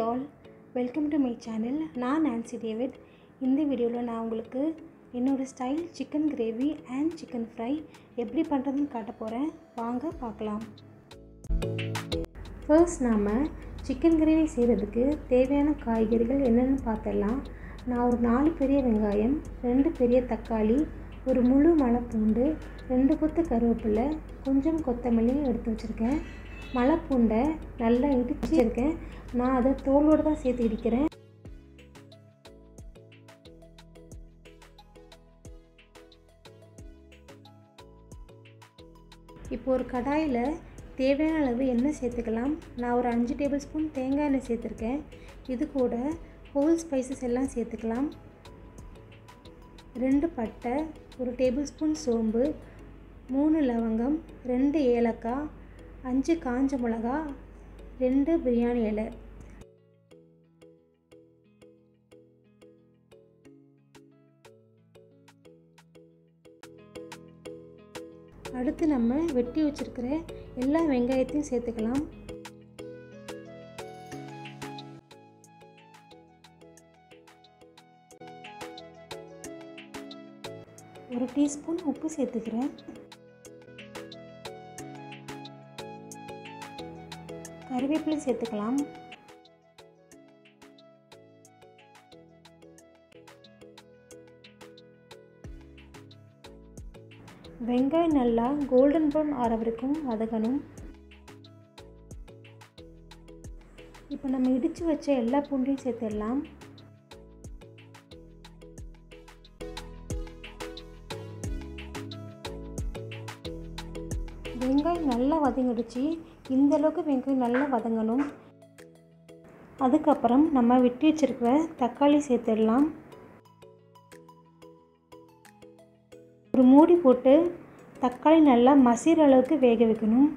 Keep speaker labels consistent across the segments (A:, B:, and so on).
A: all welcome to my channel நான் Nancy David இந்த வீடியோவில் நான் உங்களுக்கு என்னோடய style chicken gravy and chicken fry எப்படி பண்ணுறதுன்னு காட்ட போகிறேன் வாங்க பார்க்கலாம் ஃபர்ஸ்ட் நாம் சிக்கன் கிரேவி செய்கிறதுக்கு தேவையான காய்கறிகள் என்னென்னு பார்த்துடலாம் நான் ஒரு நாலு பெரிய வெங்காயம் ரெண்டு பெரிய தக்காளி ஒரு முழு மலைப்பூண்டு ரெண்டு கொத்து கருவேப்பிலை கொஞ்சம் கொத்தமல்லி எடுத்து வச்சுருக்கேன் மலைப்பூண்டை நல்லா இடிச்சிருக்கேன் நான் அதை தோலோடு தான் சேர்த்து இடிக்கிறேன் இப்போ ஒரு கடாயில் தேவையான அளவு எண்ணெய் சேர்த்துக்கலாம் நான் ஒரு அஞ்சு டேபிள் ஸ்பூன் தேங்காய் எண்ணெய் சேர்த்துருக்கேன் இது கூட ஹோல் ஸ்பைசஸ் எல்லாம் சேர்த்துக்கலாம் ரெண்டு பட்டை ஒரு டேபிள் ஸ்பூன் சோம்பு மூணு லவங்கம் ரெண்டு ஏலக்காய் அஞ்சு காஞ்ச மிளகா ரெண்டு பிரியாணி இலை அடுத்து நம்ம வெட்டி வச்சுருக்கிற எல்லா வெங்காயத்தையும் சேர்த்துக்கலாம் ஒரு டீஸ்பூன் உப்பு சேர்த்துக்கிறேன் கருவேப்பிலை சேர்த்துக்கலாம் வெங்காயம் நல்லா கோல்டன் ப்ரௌன் ஆற வரைக்கும் வதக்கணும் இப்போ நம்ம இடித்து வச்ச எல்லா பூண்டையும் சேர்த்துடலாம் வெங்காயம் நல்லா வதங்கிடுச்சு இந்த அளவுக்கு வெங்காயம் நல்லா வதங்கணும் அதுக்கப்புறம் நம்ம வெட்டி வச்சுருக்கிற தக்காளி சேர்த்துடலாம் ஒரு மூடி போட்டு தக்காளி நல்லா மசிற அளவுக்கு வேக வைக்கணும்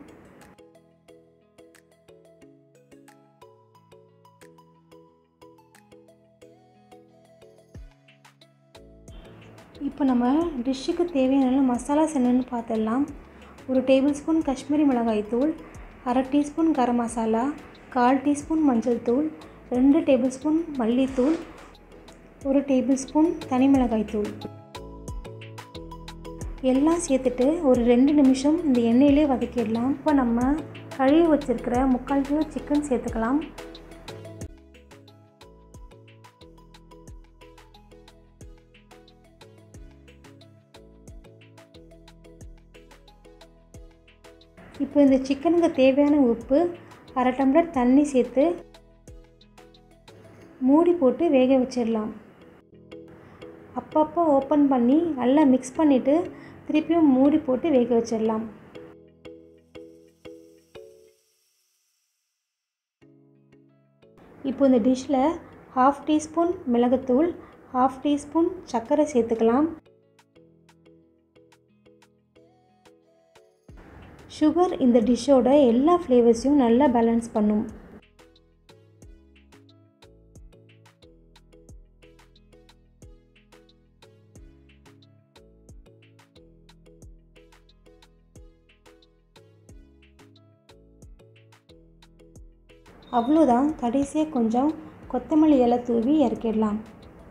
A: இப்போ நம்ம டிஷ்ஷுக்கு தேவையான மசாலாஸ் என்னென்னு பார்த்துடலாம் ஒரு டேபிள் ஸ்பூன் காஷ்மீரி மிளகாய் தூள் அரை டீஸ்பூன் கரம் மசாலா கால் டீஸ்பூன் மஞ்சள் தூள் ரெண்டு டேபிள் ஸ்பூன் மல்லித்தூள் ஒரு டேபிள் ஸ்பூன் தனி மிளகாய் தூள் எல்லாம் சேர்த்துட்டு ஒரு ரெண்டு நிமிஷம் இந்த எண்ணெயிலே வதக்கிடலாம் இப்போ நம்ம கழுவி வச்சுருக்கிற முக்கால் கிலோ சிக்கன் சேர்த்துக்கலாம் இப்போ இந்த சிக்கனுக்கு தேவையான உப்பு அரை டம்ளர் தண்ணி சேர்த்து மூடி போட்டு வேக வச்சிடலாம் அப்பப்போ ஓப்பன் பண்ணி நல்லா மிக்ஸ் பண்ணிவிட்டு திருப்பியும் மூடி போட்டு வேக வச்சிடலாம் இப்போ இந்த டிஷ்ஷில் ஹாஃப் டீஸ்பூன் மிளகுத்தூள் ஹாஃப் டீஸ்பூன் சர்க்கரை சேர்த்துக்கலாம் சுகர் இந்த டிஷ்ஷோட எல்லா ஃப்ளேவர்ஸையும் நல்லா பேலன்ஸ் பண்ணும் அவ்வளோதான் கடைசியாக கொஞ்சம் கொத்தமல்லி இலை தூவி இறக்கிடலாம்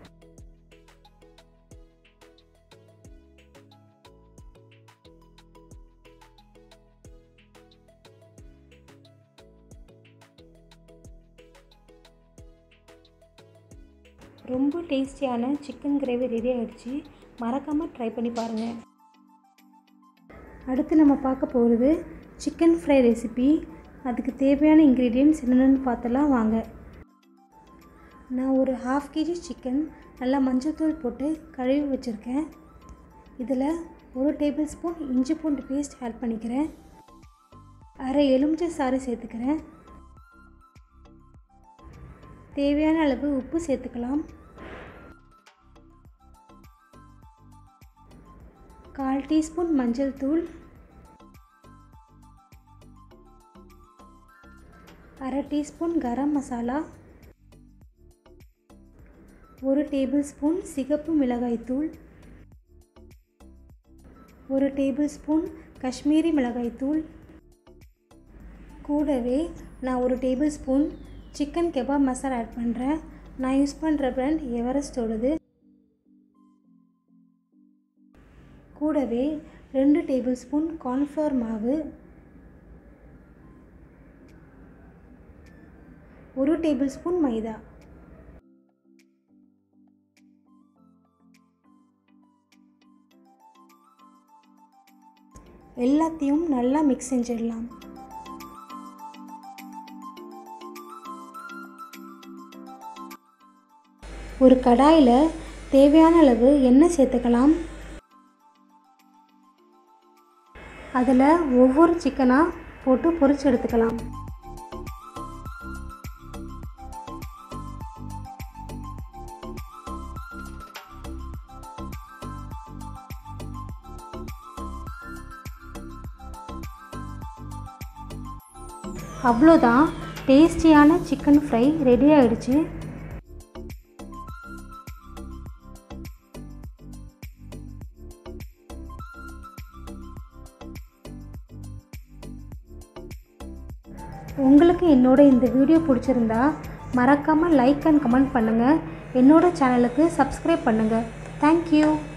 A: ரொம்ப டேஸ்டியான சிக்கன் கிரேவி ரெடி ஆகிடுச்சு மறக்காமல் ட்ரை பண்ணி பாருங்கள் அடுத்து நம்ம பார்க்க போகிறது சிக்கன் ஃப்ரை ரெசிபி அதுக்கு தேவையான இன்க்ரீடியன்ட்ஸ் என்னென்னு பார்த்தலாம் வாங்க நான் ஒரு ஹாஃப் கேஜி சிக்கன் நல்லா மஞ்சள்தூள் போட்டு கழுவி வச்சுருக்கேன் இதில் ஒரு டேபிள் ஸ்பூன் இஞ்சி பூண்டு பேஸ்ட் ஆட் பண்ணிக்கிறேன் அரை எலுமிச்சை சாறு சேர்த்துக்கிறேன் தேவையான அளவு உப்பு சேர்த்துக்கலாம் கால் டீஸ்பூன் மஞ்சள் தூள் அரை டீஸ்பூன் கரம் மசாலா ஒரு டேபிள் ஸ்பூன் சிகப்பு மிளகாய்த்தூள் ஒரு டேபிள் ஸ்பூன் காஷ்மீரி மிளகாய்த்தூள் கூடவே நான் ஒரு tablespoon chicken kebab masala add பண்ணுறேன் நான் யூஸ் பண்ணுற பிராண்ட் எவரெஸ்டோடது கூடவே ரெண்டு டேபிள் ஸ்பூன் கார்ன்ஃப்ளவர் மாவு ஒரு டேபிள் ஸ்பூன் மைதா எல்லாத்தையும் நல்லா மிக்ஸ் செஞ்சிடலாம் ஒரு கடாயில் தேவையான அளவு எண்ணெய் சேர்த்துக்கலாம் அதில் ஒவ்வொரு சிக்கனாக போட்டு பொரிச்சு எடுத்துக்கலாம் அவ்வளோதான் டேஸ்டியான சிக்கன் ஃப்ரை ரெடி ஆயிடுச்சு உங்களுக்கு என்னோட இந்த வீடியோ பிடிச்சிருந்தா மறக்காமல் லைக் அண்ட் கமெண்ட் பண்ணுங்கள் என்னோட சேனலுக்கு சப்ஸ்கிரைப் பண்ணுங்கள் தேங்க்யூ